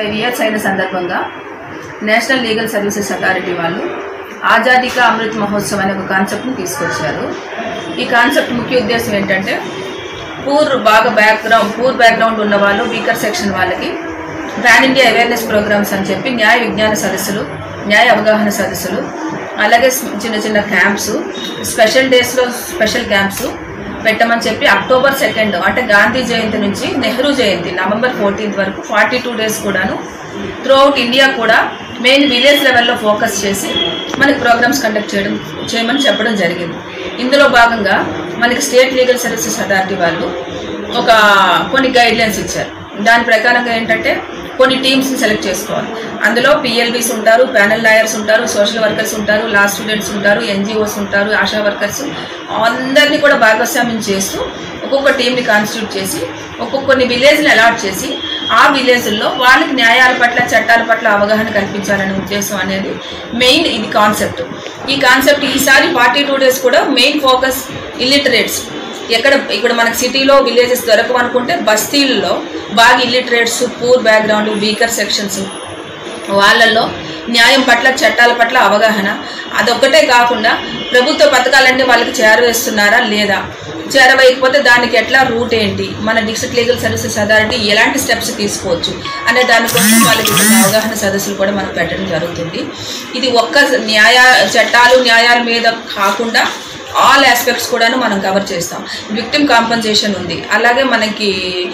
Five years అయిన సందర్భంగా national legal services authority వాళ్ళు ఆజాదీ కా అమృత్ మహోత్సవ్ అనే ఒక కాన్సెప్ట్ని తీసుకొచ్చారు ఈ కాన్సెప్ట్ ముఖ్య ఉద్దేశం ఏంటంటే పూర్ బాగా బ్యాక్గ్రౌండ్ పూర్ బ్యాక్గ్రౌండ్ ఉన్న వాళ్ళు వీకర్ సెక్షన్ వాళ్ళకి పాన్ ఇండియా అవేర్నెస్ ప్రోగ్రామ్స్ అని చెప్పి న్యాయ విజ్ఞాన సదస్సులు న్యాయ అవగాహన సదస్సులు అలాగే స్- చిన్న చిన్న క్యాంప్స్ స్పెషల్ డేస్లో స్పెషల్ క్యాంప్స్ పెట్టమని చెప్పి అక్టోబర్ సెకండ్ అంటే గాంధీ జయంతి నుంచి నెహ్రూ జయంతి నవంబర్ ఫోర్టీన్త్ వరకు ఫార్టీ టూ డేస్ కూడాను త్రూఅవుట్ ఇండియా కూడా మెయిన్ విలేజ్ లెవెల్లో ఫోకస్ చేసి మనకి ప్రోగ్రామ్స్ కండక్ట్ చేయడం చేయమని చెప్పడం జరిగింది ఇందులో భాగంగా మనకి స్టేట్ లీగల్ సర్వీసెస్ అథారిటీ వాళ్ళు ఒక కొన్ని గైడ్ లైన్స్ ఇచ్చారు దాని ప్రకారంగా ఏంటంటే కొన్ని టీమ్స్ని సెలెక్ట్ చేసుకోవాలి అందులో పిఎల్బీస్ ఉంటారు ప్యానల్ లాయర్స్ ఉంటారు సోషల్ వర్కర్స్ ఉంటారు లా స్టూడెంట్స్ ఉంటారు ఎన్జిఓస్ ఉంటారు ఆశా వర్కర్స్ అందరినీ కూడా భాగస్వామ్యం చేస్తూ ఒక్కొక్క టీంని కాన్స్టిట్యూట్ చేసి ఒక్కొక్కని విలేజ్ని అలాట్ చేసి ఆ విలేజ్ల్లో వాళ్ళకి న్యాయాల పట్ల చట్టాల పట్ల అవగాహన కల్పించాలనే ఉద్దేశం అనేది మెయిన్ ఇది కాన్సెప్ట్ ఈ కాన్సెప్ట్ ఈసారి ఫార్టీ టూ డేస్ కూడా మెయిన్ ఫోకస్ ఇల్లిటరేట్స్ ఎక్కడ ఇప్పుడు మనకి సిటీలో విలేజెస్ దొరకవు అనుకుంటే బస్తీల్లో బాగా illiterates poor background weaker sections వాళ్ళల్లో న్యాయం పట్ల చట్టాల పట్ల అవగాహన అదొక్కటే కాకుండా ప్రభుత్వ పథకాలన్నీ వాళ్ళకి చేరవేస్తున్నారా లేదా చేరవేయకపోతే దానికి ఎట్లా రూట్ ఏంటి మన డిస్ట్రిక్ట్ లీగల్ సర్వీసెస్ అథారిటీ ఎలాంటి స్టెప్స్ తీసుకోవచ్చు అనే దానికోసం వాళ్ళకి కొన్ని అవగాహన సదస్సులు కూడా మనం పెట్టడం జరుగుతుంది ఇది ఒక్క న్యాయ చట్టాలు న్యాయాల మీద కాకుండా ఆల్ ఆస్పెక్ట్స్ కూడాను మనం కవర్ చేస్తాం విక్టిమ్ కాంపన్సేషన్ ఉంది అలాగే మనకి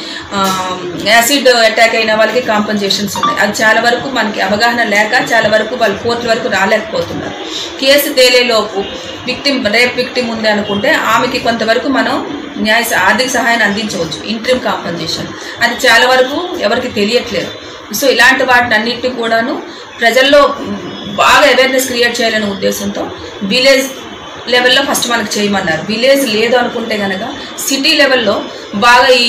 యాసిడ్ అటాక్ అయిన వాళ్ళకి కాంపన్సేషన్స్ ఉన్నాయి అది చాలా వరకు మనకి అవగాహన లేక చాలా వరకు వాళ్ళు కోర్టుల వరకు రాలేకపోతున్నారు కేసు తేలేలోపు విక్టిమ్ రేప్ విక్టిమ్ ఉంది అనుకుంటే ఆమెకి కొంతవరకు మనం న్యాయ స- ఆర్థిక సహాయాన్ని అందించవచ్చు ఇంట్రీమ్ కాంపన్సేషన్ అది చాలా వరకు ఎవరికి తెలియట్లేదు సో ఇలాంటి వాటిని అన్నిటిని కూడాను ప్రజల్లో బాగా అవేర్నెస్ క్రియేట్ చేయాలనే ఉద్దేశంతో విలేజ్ లెవెల్లో ఫస్ట్ మనకు చేయమన్నారు విలేజ్ లేదు అనుకుంటే కనుక సిటీ లెవెల్లో బాగా ఈ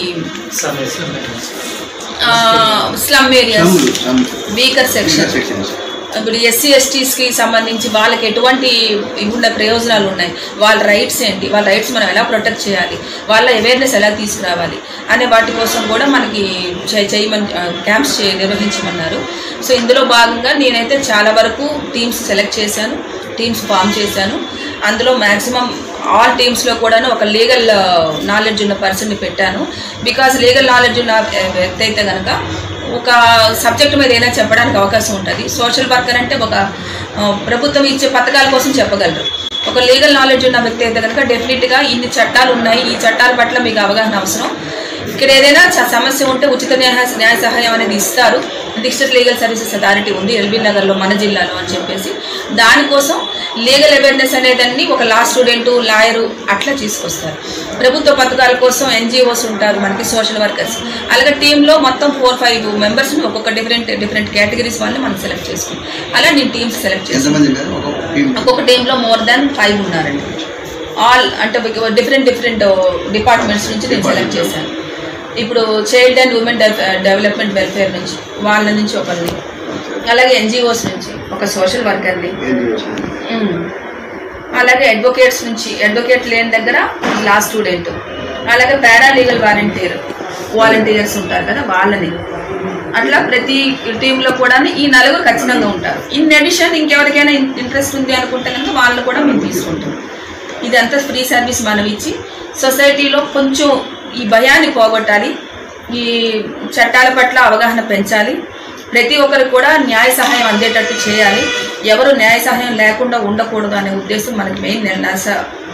స్లమ్ ఏరియాస్ వీకర్ సెక్షన్ ఇప్పుడు ఎస్సీ ఎస్టీస్కి సంబంధించి వాళ్ళకి ఎటువంటి ఉన్న ప్రయోజనాలు ఉన్నాయి వాళ్ళ రైట్స్ ఏంటి వాళ్ళ రైట్స్ మనం ఎలా ప్రొటెక్ట్ చేయాలి వాళ్ళ అవేర్నెస్ ఎలా తీసుకురావాలి అనే వాటి కోసం కూడా మనకి చే- చేయమని క్యాంప్స్ చే నిర్వహించమన్నారు సో ఇందులో భాగంగా నేనైతే చాలా వరకు టీమ్స్ సెలెక్ట్ చేశాను టీమ్స్ ఫామ్ చేశాను అందులో మ్యాక్సిమం ఆల్ టీమ్స్లో కూడాను ఒక లీగల్ నాలెడ్జ్ ఉన్న పర్సన్ని పెట్టాను బికాస్ లీగల్ నాలెడ్జ్ ఉన్న వ్యక్తి అయితే కనుక ఒక సబ్జెక్ట్ మీద ఏదైనా చెప్పడానికి అవకాశం ఉంటుంది సోషల్ వర్కర్ అంటే ఒక ఆ, ప్రభుత్వం ఇచ్చే పథకాల కోసం చెప్పగలరు ఒక లీగల్ నాలెడ్జ్ ఉన్న వ్యక్తి అయితే కనుక డెఫినెట్గా ఇన్ని చట్టాలు ఉన్నాయి ఈ చట్టాల పట్ల మీకు అవగాహన అవసరం ఇక్కడ ఏదైనా చ- సమస్య ఉంటే ఉచిత న్యాయ న్యాయ సహాయం అనేది ఇస్తారు డిస్ట్రిక్ట్ లీగల్ సర్వీసెస్ అథారిటీ ఉంది ఎల్బీ నగర్లో మన జిల్లాలో అని చెప్పేసి దానికోసం లీగల్ అవేర్నెస్ అనేదాన్ని ఒక లా స్టూడెంట్ లాయరు అట్లా తీసుకొస్తారు ప్రభుత్వ పథకాల కోసం ఎన్జిఓస్ ఉంటారు మనకి సోషల్ వర్కర్స్ అలాగే టీంలో మొత్తం ఫోర్ ఫైవ్ మెంబర్స్ని ఒక్కొక్క డిఫరెంట్ డిఫరెంట్ కేటగిరీస్ వాళ్ళని మనం సెలెక్ట్ చేసుకున్నాం అలా నేను టీమ్స్ సెలెక్ట్ చేసుకున్నాను ఎంతమంది ఉన్నారు ఒక టీం ఒక్కొక్క టీంలో మోర్ దాన్ ఫైవ్ ఉన్నారండి ఆల్ అంటే డిఫరెంట్ డిఫరెంట్ డిపార్ట్మెంట్స్ నుంచి నేను సెలెక్ట్ చేశాను ఇప్పుడు child and women development welfare నుంచి వాళ్ళ నుంచి ఒకరిని అలాగే ఎన్జిఓస్ నుంచి ఒక సోషల్ వర్కర్ని ఏం చేయొచ్చు ఉమ్. అలాగే అడ్వకేట్స్ నుంచి అడ్వకేట్ లేని దగ్గర లా స్టూడెంట్ అలాగే పారాలీగల్ వాలంటీర్ వాలంటీర్స్ ఉంటారు కదా వాళ్ళని అట్లా ప్రతి టీంలో కూడా ఈ నలుగురు ఖచ్చితంగా ఉంటారు ఇన్ అడిషన్ ఇంకెవరికైనా ఇంట్రెస్ట్ ఉంది అనుకుంటే కనుక వాళ్ళు కూడా మేము తీసుకుంటాం ఇదంతా ఫ్రీ సర్వీస్ మనం ఇచ్చి సొసైటీలో కొంచెం ఈ భయాన్ని పోగొట్టాలి ఈ చట్టాల పట్ల అవగాహన పెంచాలి ప్రతి ఒక్కరికి కూడా న్యాయ సహాయం అందేటట్టు చేయాలి ఎవరు న్యాయ సహాయం లేకుండా ఉండకూడదు అనే ఉద్దేశం మనకి మెయిన్ నాస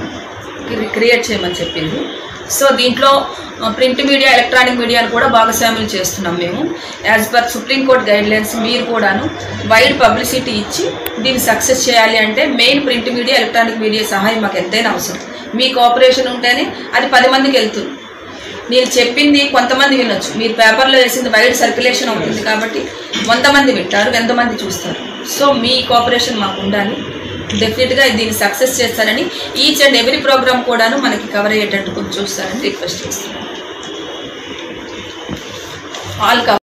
క్రియేట్ చేయమని చెప్పింది సో దీంట్లో ప్రింట్ మీడియా ఎలక్ట్రానిక్ మీడియాను కూడా భాగస్వామ్యం చేస్తున్నాం మేము as per supreme court guidelines మీరు కూడాను వైడ్ పబ్లిసిటీ ఇచ్చి దీన్ని సక్సెస్ చేయాలి అంటే main print media electronic media సహాయం మాకు ఎంతైనా అవసరం మీ కోఆపరేషన్ ఉంటేనే అది పది మందికి వెళ్తుంది నేను చెప్పింది కొంతమంది వినొచ్చు మీరు పేపర్లో వేసింది వైడ్ సర్క్యులేషన్ అవుతుంది కాబట్టి వంద మంది వింటారు వంద మంది చూస్తారు సో మీ కోఆపరేషన్ మాకు ఉండాలి డెఫినెట్గా దీన్ని సక్సెస్ చేస్తారని ఈచ్ అండ్ ఎవ్రీ ప్రోగ్రామ్ కూడాను మనకి కవర్ అయ్యేటట్టు కొంచెం చూస్తారని రిక్వెస్ట్ చేస్తున్నాను ఆల్